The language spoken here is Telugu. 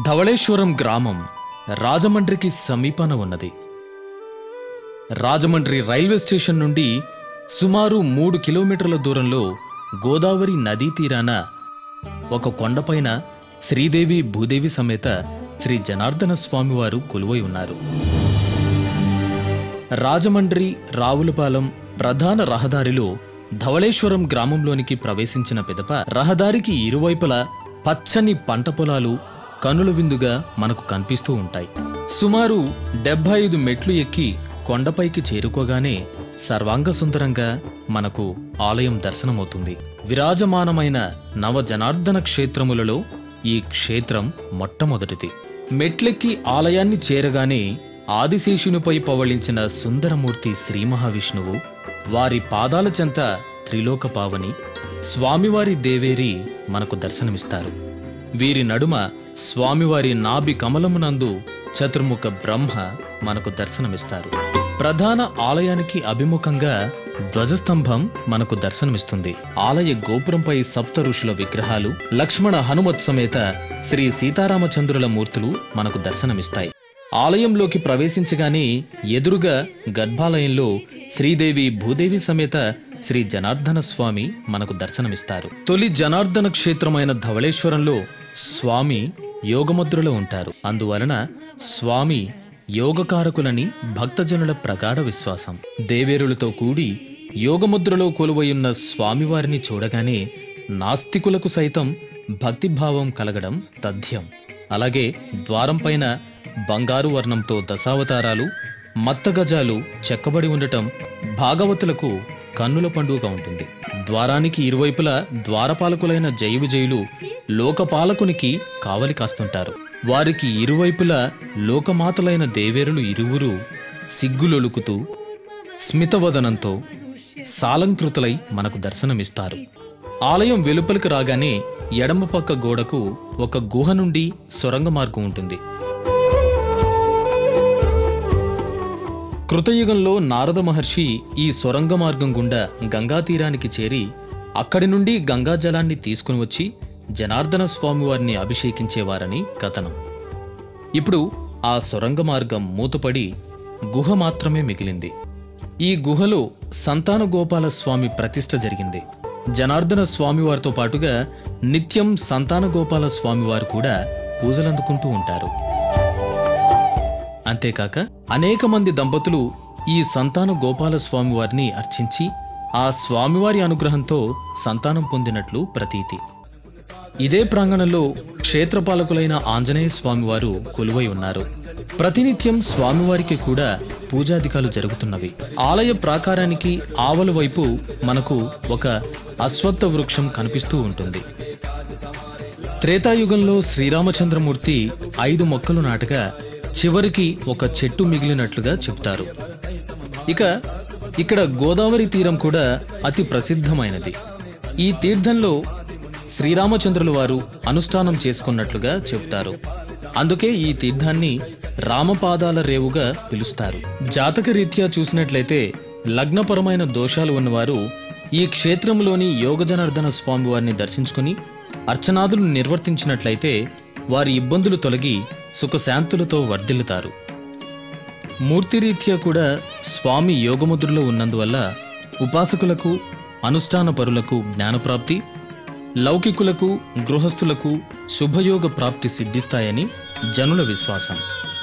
ధవళేశ్వరం గ్రామం రాజమండ్రికి సమీపాన ఉన్నది రాజమండ్రి రైల్వే స్టేషన్ నుండి సుమారు మూడు కిలోమీటర్ల దూరంలో గోదావరి నదీ తీరాన ఒక కొండపైన శ్రీదేవి భూదేవి సమేత శ్రీ జనార్దన స్వామివారు కొలువై ఉన్నారు రాజమండ్రి రావులపాలెం ప్రధాన రహదారిలో ధవళేశ్వరం గ్రామంలోనికి ప్రవేశించిన పిదప రహదారికి ఇరువైపులా పచ్చని పంట పొలాలు కనుల విందుగా మనకు కనిపిస్తూ ఉంటాయి సుమారు డెబ్బై ఐదు మెట్లు ఎక్కి కొండపైకి చేరుకోగానే సర్వాంగ సుందరంగా మనకు ఆలయం దర్శనమవుతుంది విరాజమానమైన నవ జనార్దన క్షేత్రములలో ఈ క్షేత్రం మొట్టమొదటిది మెట్లెక్కి ఆలయాన్ని చేరగానే ఆదిశేషునిపై పవళించిన సుందరమూర్తి శ్రీ మహావిష్ణువు వారి పాదాల చెంత త్రిలోక పావని స్వామివారి దేవేరి మనకు దర్శనమిస్తారు వీరి నడుమ స్వామివారి నాభి కమలమునందు చతుర్ముఖ బ్రహ్మ మనకు దర్శనమిస్తారు ప్రధాన ఆలయానికి అభిముఖంగా ధ్వజస్తంభం మనకు దర్శనమిస్తుంది ఆలయ గోపురంపై సప్త ఋషుల విగ్రహాలు లక్ష్మణ హనుమత్ సమేత శ్రీ సీతారామచంద్రుల మూర్తులు మనకు దర్శనమిస్తాయి ఆలయంలోకి ప్రవేశించగానే ఎదురుగా గర్భాలయంలో శ్రీదేవి భూదేవి సమేత శ్రీ జనార్దన స్వామి మనకు దర్శనమిస్తారు తొలి జనార్దన క్షేత్రమైన ధవళేశ్వరంలో స్వామి యోగముద్రలో ఉంటారు అందువలన స్వామి యోగకారకులని భక్తజనుల ప్రగాఢ విశ్వాసం దేవేరులతో కూడి యోగముద్రలో కొలువయున్న స్వామివారిని చూడగానే నాస్తికులకు సైతం భక్తిభావం కలగడం తథ్యం అలాగే ద్వారం పైన బంగారు వర్ణంతో దశావతారాలు మత్తగజాలు చెక్కబడి ఉండటం భాగవతులకు కన్నుల పండుగ ఉంటుంది ద్వారానికి ఇరువైపులా ద్వారపాలకులైన జయ విజయులు లోకపాలకునికి కావలి కాస్తుంటారు వారికి ఇరువైపులా లోకమాతలైన దేవేరులు ఇరువురు సిగ్గులొలుకుతూ స్మితవదనంతో సాలంకృతులై మనకు దర్శనమిస్తారు ఆలయం వెలుపలికి రాగానే ఎడమ పక్క గోడకు ఒక గుహ నుండి సొరంగ మార్గం ఉంటుంది కృతయుగంలో నారద మహర్షి ఈ సొరంగ మార్గం గుండా గంగా తీరానికి చేరి అక్కడి నుండి గంగా జలాన్ని తీసుకుని వచ్చి జనార్దన స్వామివారిని అభిషేకించేవారని కథనం ఇప్పుడు ఆ సొరంగ మార్గం మూతపడి గుహ మాత్రమే మిగిలింది ఈ గుహలో సంతాన గోపాల స్వామి ప్రతిష్ఠ జరిగింది జనార్దన స్వామివారితో పాటుగా నిత్యం సంతాన గోపాల స్వామివారు కూడా పూజలందుకుంటూ ఉంటారు అంతేకాక అనేక మంది దంపతులు ఈ సంతాన గోపాల స్వామివారిని అర్చించి ఆ స్వామివారి అనుగ్రహంతో సంతానం పొందినట్లు ప్రతీతి ఇదే ప్రాంగణంలో క్షేత్రపాలకులైన ఆంజనేయ స్వామివారు కొలువై ఉన్నారు ప్రతినిత్యం స్వామివారికి కూడా పూజాధికాలు జరుగుతున్నవి ఆలయ ప్రాకారానికి ఆవల వైపు మనకు ఒక అశ్వత్థ వృక్షం కనిపిస్తూ ఉంటుంది త్రేతాయుగంలో శ్రీరామచంద్రమూర్తి ఐదు మొక్కలు నాటగా చివరికి ఒక చెట్టు మిగిలినట్లుగా చెప్తారు ఇక ఇక్కడ గోదావరి తీరం కూడా అతి ప్రసిద్ధమైనది ఈ తీర్థంలో శ్రీరామచంద్రుల వారు అనుష్ఠానం చేసుకున్నట్లుగా చెప్తారు అందుకే ఈ తీర్థాన్ని రామపాదాల రేవుగా పిలుస్తారు జాతక రీత్యా చూసినట్లయితే లగ్నపరమైన దోషాలు ఉన్నవారు ఈ క్షేత్రంలోని యోగజనార్దన స్వామి వారిని దర్శించుకుని అర్చనాదులు నిర్వర్తించినట్లయితే వారి ఇబ్బందులు తొలగి సుఖశాంతులతో వర్ధిల్లుతారు మూర్తిరీత్యా కూడా స్వామి యోగముద్రలో ఉన్నందువల్ల ఉపాసకులకు అనుష్ఠాన పరులకు జ్ఞానప్రాప్తి లౌకికులకు గృహస్థులకు శుభయోగ ప్రాప్తి సిద్ధిస్తాయని జనుల విశ్వాసం